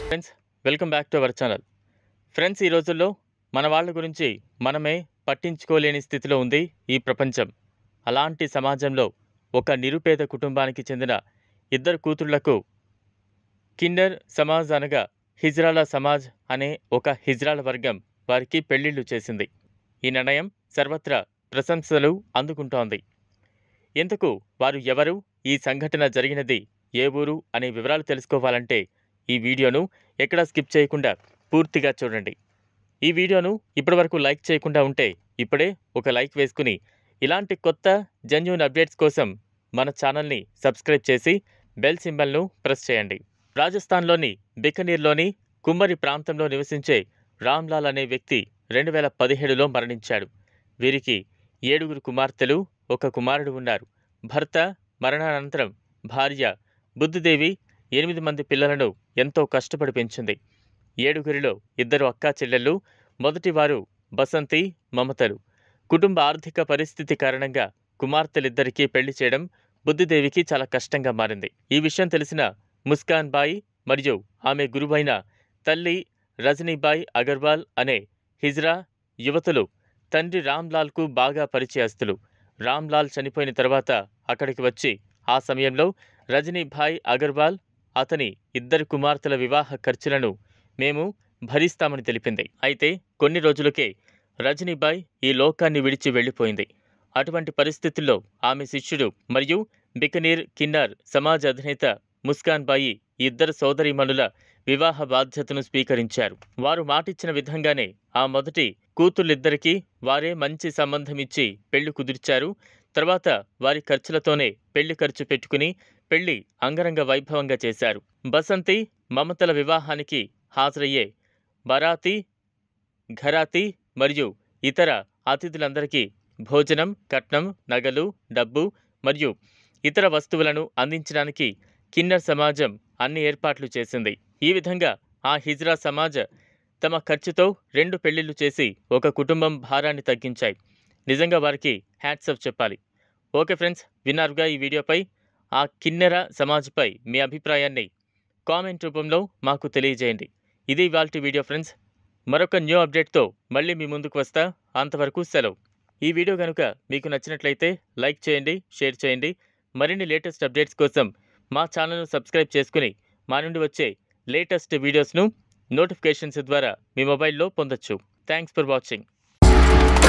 friends welcome back to our channel friends ఈ రోజుల్లో మన వాళ్ళ గురించి మనమే పట్టించుకోలేని స్థితిలో ఉంది ఈ ప్రపంచం అలాంటి సమాజంలో ఒక నిరుపేద కుటుంబానికి చెందిన ఇద్దరు కూతుళ్లకు కిండర్ సమాజ్ అనగా హిజ్రాల సమాజ్ అనే ఒక హిజ్రాల వర్గం వారికి పెళ్లిళ్లు చేసింది ఈ నిర్ణయం సర్వత్రా ప్రశంసలు అందుకుంటోంది ఎందుకు వారు ఎవరు ఈ సంఘటన జరిగినది ఏ ఊరు అనే వివరాలు తెలుసుకోవాలంటే ఈ వీడియోను ఎక్కడా స్కిప్ చేయకుండా పూర్తిగా చూడండి ఈ వీడియోను ఇప్పటివరకు లైక్ చేయకుండా ఉంటే ఇప్పుడే ఒక లైక్ వేసుకుని ఇలాంటి కొత్త జెన్యున్ అప్డేట్స్ కోసం మన ఛానల్ని సబ్స్క్రైబ్ చేసి బెల్ సింబల్ను ప్రెస్ చేయండి రాజస్థాన్లోని బికనీర్లోని కుమ్మరి ప్రాంతంలో నివసించే రామ్లాల్ అనే వ్యక్తి రెండు వేల పదిహేడులో మరణించాడు వీరికి ఏడుగురు కుమార్తెలు ఒక కుమారుడు ఉన్నారు భర్త మరణానంతరం భార్య బుద్ధిదేవి ఎనిమిది మంది పిల్లలను ఎంతో కష్టపడి పెంచింది ఏడుగురిలో ఇద్దరు అక్కా చెల్లెళ్ళు మొదటివారు బసంతి మమతలు కుటుంబ ఆర్థిక పరిస్థితి కారణంగా కుమార్తెలిద్దరికీ పెళ్లి చేయడం బుద్ధిదేవికి చాలా కష్టంగా మారింది ఈ విషయం తెలిసిన ముస్కాన్ బాయి మరియు ఆమె గురువైన తల్లి రజనీబాయి అగర్వాల్ అనే హిజ్రా యువతులు తండ్రి రామ్లాల్కు బాగా పరిచయస్తులు రామ్లాల్ చనిపోయిన తర్వాత అక్కడికి వచ్చి ఆ సమయంలో రజనీభాయ్ అగర్వాల్ అతని ఇద్దరు కుమార్తెల వివాహ ఖర్చులను మేము భరిస్తామని తెలిపింది అయితే కొన్ని రోజులకే రజనీబాయ్ ఈ లోకాన్ని విడిచి వెళ్ళిపోయింది అటువంటి పరిస్థితుల్లో ఆమె శిష్యుడు మరియు బికనీర్ కిన్నార్ సమాజ్ అధినేత ముస్కాన్ బాయి ఈ ఇద్దరు సోదరీమణుల వివాహ బాధ్యతను స్వీకరించారు వారు మాటిచ్చిన విధంగానే ఆ మొదటి కూతుళ్ళిద్దరికీ వారే మంచి సంబంధం ఇచ్చి పెళ్లి కుదిర్చారు తర్వాత వారి ఖర్చులతోనే పెళ్లి ఖర్చు పెట్టుకుని పెళ్లి అంగరంగ వైభవంగా చేశారు బసంతి మమతల వివాహానికి హాజరయ్యే బరాతి ఘరాతి మరియు ఇతర అతిథులందరికీ భోజనం కట్నం నగలు డబ్బు మరియు ఇతర వస్తువులను అందించడానికి కిన్నర్ సమాజం అన్ని ఏర్పాట్లు చేసింది ఈ విధంగా ఆ హిజ్రా సమాజ్ తమ ఖర్చుతో రెండు పెళ్లిళ్లు చేసి ఒక కుటుంబం భారాన్ని తగ్గించాయి నిజంగా వారికి హ్యాట్స్ ఆఫ్ చెప్పాలి ఓకే ఫ్రెండ్స్ విన్నారుగా ఈ వీడియోపై ఆ కిన్నెర సమాజ్పై మీ అభిప్రాయాన్ని కామెంట్ రూపంలో మాకు తెలియజేయండి ఇది ఇవాల్టి వీడియో ఫ్రెండ్స్ మరొక న్యూ అప్డేట్తో మళ్ళీ మీ ముందుకు వస్తా అంతవరకు సెలవు ఈ వీడియో కనుక మీకు నచ్చినట్లయితే లైక్ చేయండి షేర్ చేయండి మరిన్ని లేటెస్ట్ అప్డేట్స్ కోసం మా ఛానల్ను సబ్స్క్రైబ్ చేసుకుని మా నుండి వచ్చే లేటెస్ట్ వీడియోస్ను నోటిఫికేషన్స్ ద్వారా మీ మొబైల్లో పొందొచ్చు థ్యాంక్స్ ఫర్ వాచింగ్